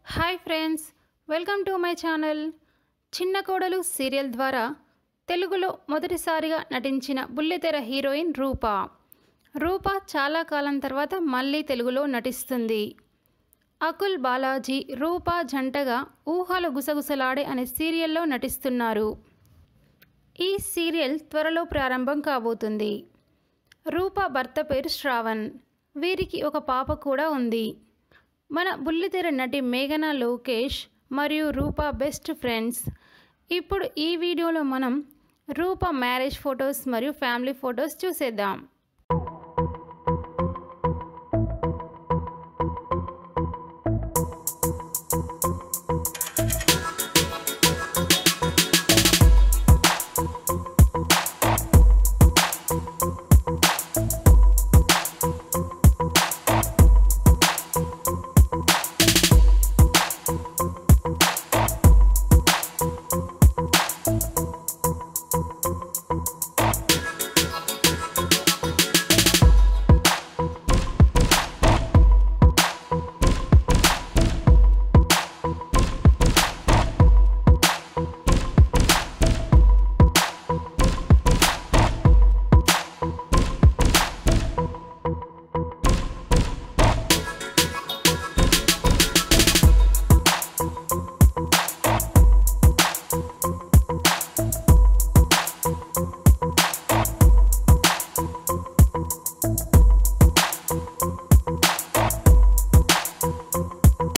hi friends welcome to my channel చిన్న కోడలు serial ద్వారా తెలుగులో మొదటిసారిగా నటించిన బుల్లితెర హీరోయిన్ రూప రూప చాలా కాలం తర్వాత మళ్ళీ తెలుగులో నటిస్తుంది అకుల్ బాలాజీ రూప జంటగా ఊహలు గుసగుసలాడే అనే సీరియల్లో నటిస్తున్నారు ఈ సీరియల్ త్వరలో ప్రారంభం కాబోతుంది రూప భర్త పేరు శ్రావణ్ వీరికి ఒక పాప కూడా ఉంది మన బుల్లితెర నటి మేఘనా లోకేష్ మరియు రూప బెస్ట్ ఫ్రెండ్స్ ఇప్పుడు ఈ వీడియోలో మనం రూప మ్యారేజ్ ఫొటోస్ మరియు ఫ్యామిలీ ఫొటోస్ చూసేద్దాం